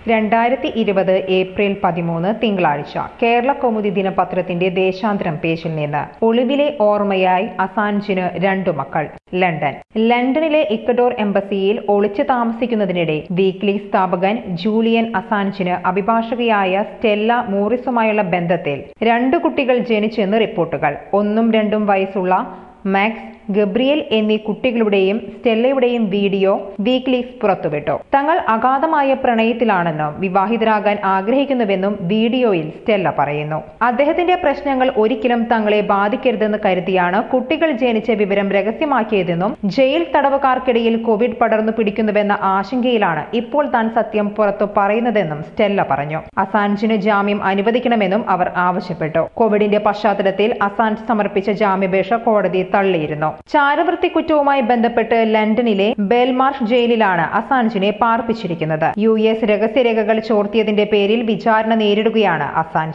രണ്ടായിരത്തി ഇരുപത് ഏപ്രിൽ പതിമൂന്ന് തിങ്കളാഴ്ച കേരള കൗമുദി ദിനപത്രത്തിന്റെ ദേശാന്തരം പേജിൽ നിന്ന് ഒളിവിലെ ഓർമ്മയായി അസാൻജിന് രണ്ടു മക്കൾ ലണ്ടൻ ലണ്ടനിലെ ഇക്കഡോർ എംബസിയിൽ ഒളിച്ചു താമസിക്കുന്നതിനിടെ വീക്ക്ലി സ്ഥാപകൻ ജൂലിയൻ അസാൻജിന് അഭിഭാഷകയായ സ്റ്റെല്ല മൂറിസുമായുള്ള ബന്ധത്തിൽ രണ്ടു കുട്ടികൾ ജനിച്ചെന്ന് റിപ്പോർട്ടുകൾ ഒന്നും രണ്ടും വയസ്സുള്ള മാക്സ് ഗബ്രിയൽ എന്നീ കുട്ടികളുടെയും സ്റ്റെല്ലയുടെയും വീഡിയോ വീക്ക്ലീസ് പുറത്തുവിട്ടു തങ്ങൾ അഗാധമായ പ്രണയത്തിലാണെന്നും വിവാഹിതരാകാൻ ആഗ്രഹിക്കുന്നുവെന്നും വീഡിയോയിൽ സ്റ്റെല്ല പറയുന്നു അദ്ദേഹത്തിന്റെ പ്രശ്നങ്ങൾ ഒരിക്കലും തങ്ങളെ ബാധിക്കരുതെന്ന് കരുതിയാണ് കുട്ടികൾ ജനിച്ച വിവരം രഹസ്യമാക്കിയതെന്നും ജയിൽ തടവുകാർക്കിടയിൽ കോവിഡ് പടർന്നു പിടിക്കുന്നുവെന്ന ആശങ്കയിലാണ് ഇപ്പോൾ താൻ സത്യം പുറത്തു പറയുന്നതെന്നും സ്റ്റെല്ല പറഞ്ഞു അസാൻജിന് ജാമ്യം അനുവദിക്കണമെന്നും അവർ ആവശ്യപ്പെട്ടു കോവിഡിന്റെ പശ്ചാത്തലത്തിൽ അസാൻജ് സമർപ്പിച്ച ജാമ്യാപേക്ഷ കോടതി തള്ളിയിരുന്നു ചാരവൃത്തി കുറ്റവുമായി ബന്ധപ്പെട്ട് ലണ്ടനിലെ ബെൽമാർഷ് ജയിലിലാണ് അസാൻജിനെ പാർപ്പിച്ചിരിക്കുന്നത് യു എസ് രഹസ്യരേഖകൾ ചോർത്തിയതിന്റെ പേരിൽ വിചാരണ നേരിടുകയാണ് അസാൻജ്